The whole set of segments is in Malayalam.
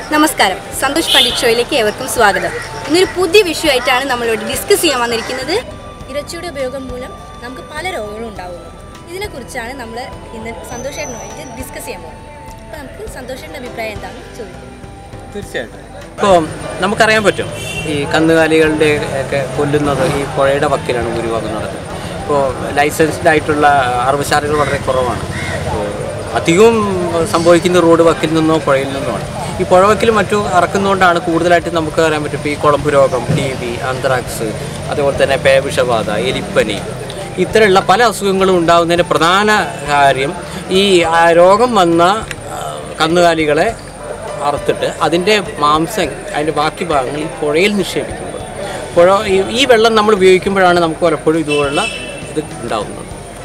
നമസ്കാരം സന്തോഷ് പണ്ഡിറ്റ് ഷോയിലേക്ക് ഏവർക്കും സ്വാഗതം ഇന്നൊരു പുതിയ വിഷയമായിട്ടാണ് നമ്മളിവിടെ ഡിസ്കസ് ചെയ്യാൻ വന്നിരിക്കുന്നത് ഇറച്ചിയുടെ ഉപയോഗം മൂലം നമുക്ക് പല രോഗങ്ങളും ഉണ്ടാകുന്നു ഇതിനെക്കുറിച്ചാണ് നമ്മൾ ഇന്ന് സന്തോഷേട്ടനുമായിട്ട് ഡിസ്കസ് ചെയ്യാൻ പോകുന്നത് അപ്പോൾ നമുക്ക് സന്തോഷേട്ടൻ്റെ അഭിപ്രായം എന്താണെന്ന് ചോദിക്കാം തീർച്ചയായിട്ടും ഇപ്പോൾ നമുക്കറിയാൻ പറ്റും ഈ കന്നുകാലികളുടെ ഒക്കെ കൊല്ലുന്നത് ഈ പുഴയുടെ വക്കിലാണ് ഭൂരിഭാഗം നടക്കുന്നത് ഇപ്പോൾ ലൈസൻസ്ഡ് ആയിട്ടുള്ള അറവുശാലകൾ വളരെ കുറവാണ് അപ്പോൾ അധികവും സംഭവിക്കുന്ന റോഡ് വക്കിൽ നിന്നോ പുഴയിൽ നിന്നുമാണ് ഈ പുഴ വക്കിൽ മറ്റും ഇറക്കുന്നതുകൊണ്ടാണ് കൂടുതലായിട്ട് നമുക്ക് അറിയാൻ പറ്റും ഇപ്പോൾ ഈ കുളമ്പ് രോഗം ടി ബി ആന്ത്രാക്സ് അതുപോലെ തന്നെ പേവിഷബാധ എലിപ്പനി ഇത്തരമുള്ള പല അസുഖങ്ങളും ഉണ്ടാകുന്നതിൻ്റെ പ്രധാന കാര്യം ഈ ആ, രോഗം വന്ന ആ, കന്നുകാലികളെ അറുത്തിട്ട് അതിൻ്റെ മാംസം അതിൻ്റെ ബാക്കി ഭാഗങ്ങൾ ഈ പുഴയിൽ നിക്ഷേപിക്കുമ്പോൾ പുഴ ഈ- ഈ വെള്ളം നമ്മൾ ഉപയോഗിക്കുമ്പോഴാണ് നമുക്ക് പലപ്പോഴും ഇതുപോലുള്ള ഇത് ഉണ്ടാകുന്നത്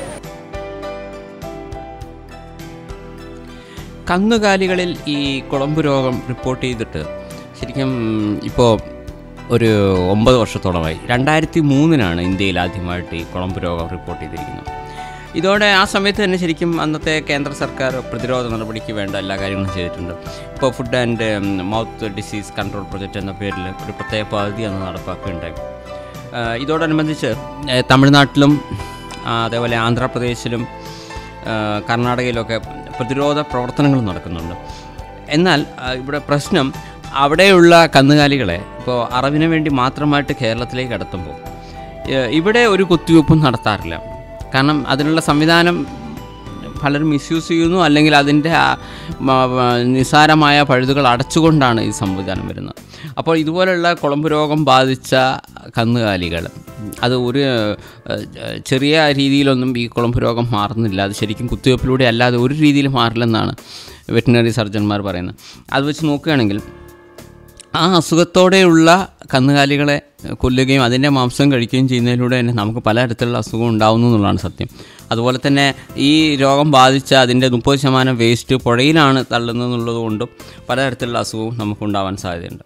കന്നുകാലികളിൽ ഈ കുളമ്പ് രോഗം റിപ്പോർട്ട് ചെയ്തിട്ട് ശരിക്കും ഇപ്പോൾ ഒരു ഒമ്പത് വർഷത്തോളമായി രണ്ടായിരത്തി മൂന്നിനാണ് ഇന്ത്യയിൽ ആദ്യമായിട്ട് ഈ കുളമ്പ് രോഗം റിപ്പോർട്ട് ചെയ്തിരിക്കുന്നത് ഇതോടെ ആ സമയത്ത് തന്നെ ശരിക്കും അന്നത്തെ കേന്ദ്ര സർക്കാർ പ്രതിരോധ നടപടിക്ക് വേണ്ട എല്ലാ കാര്യങ്ങളും ചെയ്തിട്ടുണ്ട് ഇപ്പോൾ food and mouth disease control project എന്ന പേരിൽ ഒരു പ്രത്യേക പദ്ധതി അന്ന് നടപ്പാക്കുകയുണ്ടായി ആ, ഇതോടനുബന്ധിച്ച് ഏ, തമിഴ്നാട്ടിലും ആ, അതേപോലെ ആന്ധ്രാപ്രദേശിലും ആ, കർണാടകയിലൊക്കെ പ്രതിരോധ പ്രവർത്തനങ്ങൾ നടക്കുന്നുണ്ട് എന്നാൽ ആ, ഇവിടെ പ്രശ്നം അവിടെയുള്ള കന്നുകാലികളെ ഇപ്പോൾ അറവിന് വേണ്ടി മാത്രമായിട്ട് കേരളത്തിലേക്ക് കടത്തുമ്പോൾ ഏ, ഇവിടെ ഒരു കുത്തിവയ്പ്പും നടത്താറില്ല കാരണം അതിനുള്ള സംവിധാനം പലരും മിസ്യൂസ് ചെയ്യുന്നു അല്ലെങ്കിൽ അതിൻ്റെ ആ മ- മ- നിസ്സാരമായ പഴുതുകൾ അടച്ചുകൊണ്ടാണ് ഈ സംവിധാനം വരുന്നത് അപ്പോൾ ഇതുപോലുള്ള കുളമ്പ് രോഗം ബാധിച്ച കന്നുകാലികൾ അത് ഒരു ഏഹ്, ചെറിയ രീതിയിലൊന്നും ഈ കുളമ്പ് രോഗം മാറുന്നില്ല അത് ശരിക്കും കുത്തിവയ്പ്പിലൂടെ അല്ലാതെ ഒരു രീതിയിൽ മാറില്ലെന്നാണ് വെറ്റിനറി സർജന്മാർ പറയുന്നത് അത് വെച്ച് നോക്കുകയാണെങ്കിൽ ആ അസുഖത്തോടെയുള്ള കന്നുകാലികളെ കൊല്ലുകയും അതിൻ്റെ മാംസം കഴിക്കുകയും ചെയ്യുന്നതിലൂടെ തന്നെ നമുക്ക് പലതരത്തിലുള്ള അസുഖം ഉണ്ടാവുന്നു എന്നുള്ളതാണ് സത്യം അതുപോലെ തന്നെ ഈ രോഗം ബാധിച്ച അതിൻ്റെ മുപ്പത് ശതമാനം വേസ്റ്റ് പുഴയിലാണ് തള്ളുന്നത് എന്നുള്ളത് കൊണ്ടും പലതരത്തിലുള്ള അസുഖവും നമുക്കുണ്ടാവാൻ സാധ്യതയുണ്ട്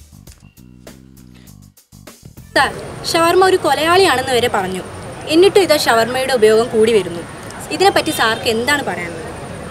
സാർ ഷവർമ ഒരു കൊലയാളിയാണെന്ന് വരെ പറഞ്ഞു എന്നിട്ടും ഇതാ ഷവർമയുടെ ഉപയോഗം കൂടി വരുന്നു ഇതിനെപ്പറ്റി സാർക്ക് എന്താണ് പറയാനുള്ളത്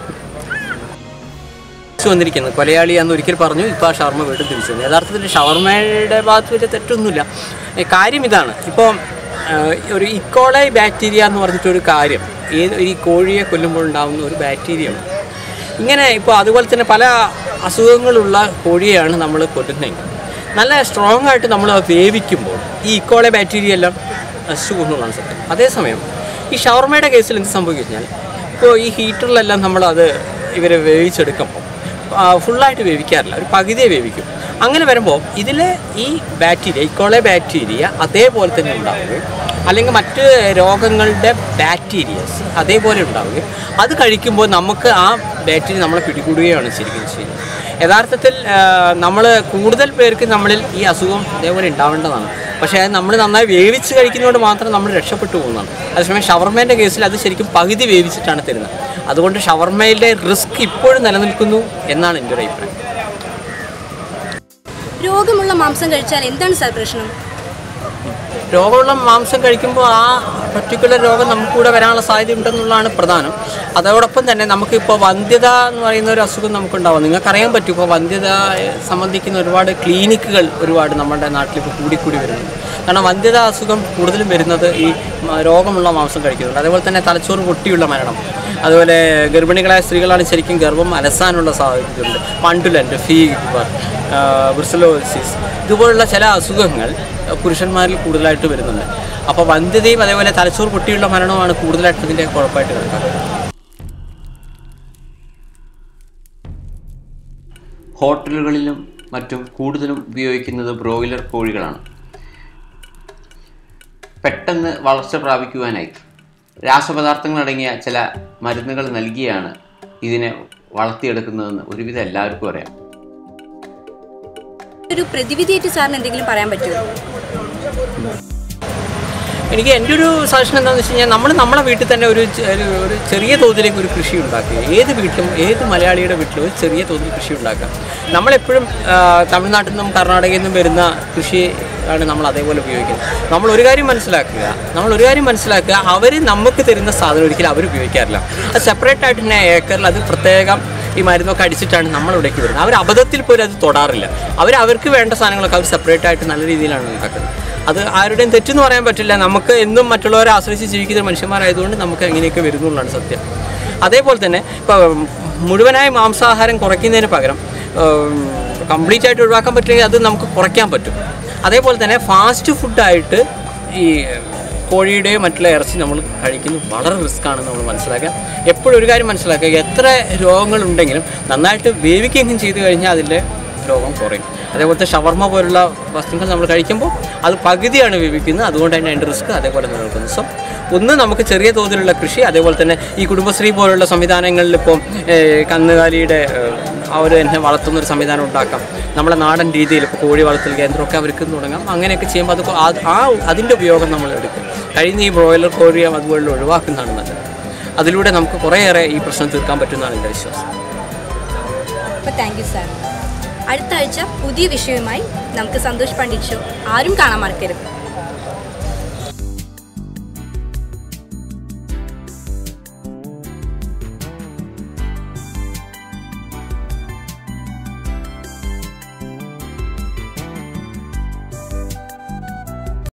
തിരിച്ചു വന്നിരിക്കുന്നത് കൊലയാളി എന്ന് ഒരിക്കൽ പറഞ്ഞു ഇപ്പോൾ ആ ഷവർമ വീണ്ടും തിരിച്ചു വന്നു യഥാർത്ഥത്തിൽ ഷവർമയുടെ ഭാഗത്ത് വലിയ തെറ്റൊന്നുമില്ല ഏ, കാര്യം ഇതാണ് ഇപ്പോൾ ഒരു ഇക്കോളൈ ബാക്ടീരിയ എന്ന് പറഞ്ഞിട്ടൊരു കാര്യം ഏത് ഈ കോഴിയെ കൊല്ലുമ്പോൾ ഉണ്ടാകുന്ന ഒരു ബാക്ടീരിയയാണ് ഇങ്ങനെ ഇപ്പോൾ അതുപോലെ തന്നെ പല അസുഖങ്ങളുള്ള കോഴിയെയാണ് നമ്മൾ കൊല്ലുന്നതെങ്കിൽ നല്ല സ്ട്രോങ് ആയിട്ട് നമ്മൾ അത് വേവിക്കുമ്പോൾ ഈ ഇക്കോളൈ ബാക്ടീരിയ എല്ലാം നശിച്ചു പോകുന്നതാണ് സത്യം അതേസമയം ഈ ഷവർമയുടെ കേസിൽ എന്ത് സംഭവിക്കും കഴിഞ്ഞാൽ ഇപ്പോൾ ഈ ഹീറ്ററിലെല്ലാം നമ്മളത് ഇവരെ വേവിച്ചെടുക്കുമ്പോൾ ആ, ഫുള്ളായിട്ട് വേവിക്കാറില്ല ഒരു പകുതിയെ വേവിക്കും അങ്ങനെ വരുമ്പോൾ ഇതിലെ ഈ ബാക്ടീരിയ ഇക്കോളെ ബാക്ടീരിയ അതേപോലെ തന്നെ ഉണ്ടാവുകയും അല്ലെങ്കിൽ മറ്റ് രോഗങ്ങളുടെ ബാക്ടീരിയസ് അതേപോലെ ഉണ്ടാവുകയും അത് കഴിക്കുമ്പോൾ നമുക്ക് ആ ബാക്ടീരിയ നമ്മളെ പിടികൂടുകയാണ് ശരിക്കും ചെയ്യുന്നത് യഥാർത്ഥത്തിൽ നമ്മൾ കൂടുതൽ പേർക്ക് നമ്മളിൽ ഈ അസുഖം ഇതേപോലെ ഉണ്ടാവേണ്ടതാണ് പക്ഷേ അത് നമ്മൾ നന്നായി വേവിച്ച് കഴിക്കുന്നതുകൊണ്ട് മാത്രം നമ്മൾ രക്ഷപ്പെട്ടു പോകുന്നതാണ് അതേസമയം ഷവർമേൻ്റെ കേസിൽ അത് ശരിക്കും പകുതി വേവിച്ചിട്ടാണ് തരുന്നത് അതുകൊണ്ട് ഷവർമയുടെ റിസ്ക് ഇപ്പോഴും നിലനിൽക്കുന്നു എന്നാണ് എൻ്റെ ഒരു അഭിപ്രായം രോഗമുള്ള മാംസം കഴിച്ചാൽ എന്താണ് സാർ പ്രശ്നം രോഗമുള്ള മാംസം കഴിക്കുമ്പോൾ ആ പർട്ടിക്കുലർ രോഗം നമുക്ക് കൂടെ വരാനുള്ള സാധ്യത ഉണ്ടെന്നുള്ളതാണ് പ്രധാനം അതോടൊപ്പം തന്നെ നമുക്കിപ്പോൾ വന്ധ്യത എന്ന് പറയുന്ന ഒരു അസുഖം നമുക്കുണ്ടാവും നിങ്ങൾക്കറിയാൻ പറ്റും ഇപ്പോൾ വന്ധ്യതയെ സംബന്ധിക്കുന്ന ഒരുപാട് ക്ലിനിക്കുകൾ ഒരുപാട് നമ്മുടെ നാട്ടിൽ ഇപ്പോൾ കൂടിക്കൂടി വരുന്നുണ്ട് കാരണം വന്ധ്യത അസുഖം കൂടുതലും വരുന്നത് ഈ മ- രോഗമുള്ള മാംസം കഴിക്കുന്നുണ്ട് അതേപോലെ തന്നെ തലച്ചോറ് പൊട്ടിയുള്ള മരണം അതുപോലെ ഗർഭിണികളായ സ്ത്രീകളാണ് ശരിക്കും ഗർഭം അലസാനുള്ള സാധ്യതയുണ്ട് പണ്ടുലൻ്റ് ഫീവർ ബ്രിസലോസിസ് ഇതുപോലുള്ള ചില അസുഖങ്ങൾ പുരുഷന്മാരിൽ കൂടുതലായിട്ട് വരുന്നുണ്ട് അപ്പോൾ വന്ധ്യതയും അതേപോലെ തലച്ചോറ് പൊട്ടിയുള്ള മരണവുമാണ് കൂടുതലായിട്ട് ഇതിൻ്റെ കുഴപ്പമായിട്ട് കണക്കാക്കുന്നത് ഹോട്ടലുകളിലും മറ്റും കൂടുതലും ഉപയോഗിക്കുന്നത് ബ്രോയിലർ കോഴികളാണ് പെട്ടെന്ന് വളർച്ച പ്രാപിക്കുവാനായി രാസപദാർത്ഥങ്ങളടങ്ങിയ ചില മരുന്നുകൾ നൽകിയാണ് ഇതിനെ വളർത്തിയെടുക്കുന്നതെന്ന് ഒരുവിധം എല്ലാവർക്കും അറിയാം ഒരു പ്രതിവിധിയായിട്ട് സാറിന് എന്തെങ്കിലും പറയാൻ പറ്റുമോ എനിക്ക് എൻ്റെ ഒരു സജഷൻ എന്താണെന്ന് വെച്ച് കഴിഞ്ഞാൽ നമ്മൾ നമ്മളെ വീട്ടിൽ തന്നെ ഒരു ചെ- ഒരു ഒരു ചെറിയ തോതിലേക്ക് ഒരു കൃഷി ഉണ്ടാക്കുക ഏത് വീട്ടിലും ഏത് മലയാളിയുടെ വീട്ടിലും ഒരു ചെറിയ തോതിൽ കൃഷി ഉണ്ടാക്കുക നമ്മളെപ്പോഴും ആ, തമിഴ്നാട്ടിൽ നിന്നും കർണാടകയിൽ നിന്നും വരുന്ന കൃഷി ആണ് നമ്മൾ അതേപോലെ ഉപയോഗിക്കുന്നത് നമ്മൾ ഒരു കാര്യം മനസ്സിലാക്കുക നമ്മൾ ഒരു കാര്യം മനസ്സിലാക്കുക അവർ നമുക്ക് തരുന്ന സാധനം ഒരിക്കലും അവർ ഉപയോഗിക്കാറില്ല അത് സെപ്പറേറ്റ് ആയിട്ട് തന്നെ ഏക്കറിൽ അത് പ്രത്യേകം ഈ മരുന്നൊക്കെ അടിച്ചിട്ടാണ് നമ്മളിവിടേക്ക് വരുന്നത് അവർ അബദ്ധത്തിൽ പോലും അത് തൊടാറില്ല അവർ അവർക്ക് വേണ്ട സാധനങ്ങളൊക്കെ അവർ സെപ്പറേറ്റ് ആയിട്ട് നല്ല രീതിയിലാണ് ഉണ്ടാക്കുന്നത് അത് ആരുടെയും തെറ്റെന്ന് പറയാൻ പറ്റില്ല നമുക്ക് എന്നും മറ്റുള്ളവരെ ആശ്രയിച്ച് ജീവിക്കുന്ന മനുഷ്യന്മാരായതുകൊണ്ട് നമുക്ക് എങ്ങനെയൊക്കെ വരുന്നുള്ളതാണ് സത്യം അതേപോലെ തന്നെ ഇപ്പോൾ മുഴുവനായി മാംസാഹാരം കുറയ്ക്കുന്നതിന് പകരം കംപ്ലീറ്റ് ആയിട്ട് ഒഴിവാക്കാൻ പറ്റില്ലെങ്കിൽ അത് നമുക്ക് കുറയ്ക്കാൻ പറ്റും അതേപോലെ തന്നെ ഫാസ്റ്റ് ഫുഡായിട്ട് ഈ കോഴിയുടെയോ മറ്റുള്ള ഇറച്ചി നമ്മൾ കഴിക്കുന്നത് വളരെ റിസ്ക് ആണെന്ന് നമ്മൾ മനസ്സിലാക്കുക എപ്പോഴും ഒരു കാര്യം മനസ്സിലാക്കുക എത്ര രോഗങ്ങളുണ്ടെങ്കിലും നന്നായിട്ട് വേവിക്കുകയും ചെയ്തു കഴിഞ്ഞാൽ അതിൻ്റെ രോഗം കുറയും അതേപോലത്തെ ഷവർമ പോലുള്ള വസ്തുക്കൾ നമ്മൾ കഴിക്കുമ്പോൾ അത് പകുതിയാണ് വേവിക്കുന്നത് അതുകൊണ്ട് തന്നെ അതിൻ്റെ റിസ്ക് അതേപോലെ നിലനിൽക്കുന്നു സോ ഒന്ന് നമുക്ക് ചെറിയ തോതിലുള്ള കൃഷി അതേപോലെ തന്നെ ഈ കുടുംബശ്രീ പോലുള്ള സംവിധാനങ്ങളിൽ ഇപ്പം ഏഹ്, കന്നുകാലിയുടെ ഏഹ്, അവർ തന്നെ വളർത്തുന്ന ഒരു സംവിധാനം ഉണ്ടാക്കാം നമ്മളെ നാടൻ രീതിയിൽ ഇപ്പോൾ കോഴി വളർത്തൽ കേന്ദ്രമൊക്കെ അവർക്ക് തുടങ്ങാം അങ്ങനെയൊക്കെ ചെയ്യുമ്പോൾ അത് കൊ- ആ- ആ അതിൻ്റെ ഉപയോഗം നമ്മൾ എടുക്കും കഴിയുന്ന ഈ ബ്രോയിലർ കോഴിയെ അതുപോലെ ഒഴിവാക്കുന്നതാണ് നല്ലത് അതിലൂടെ നമുക്ക് കുറേയേറെ ഈ പ്രശ്നം തീർക്കാൻ പറ്റുന്നതാണ് എൻ്റെ വിശ്വാസം അപ്പോൾ താങ്ക് യു സാർ അടുത്ത ആഴ്ച പുതിയ വിഷയവുമായി നമുക്ക് സന്തോഷ് പണ്ഡിറ്റ് ഷോ ആരും കാണാൻ മറക്കരുത്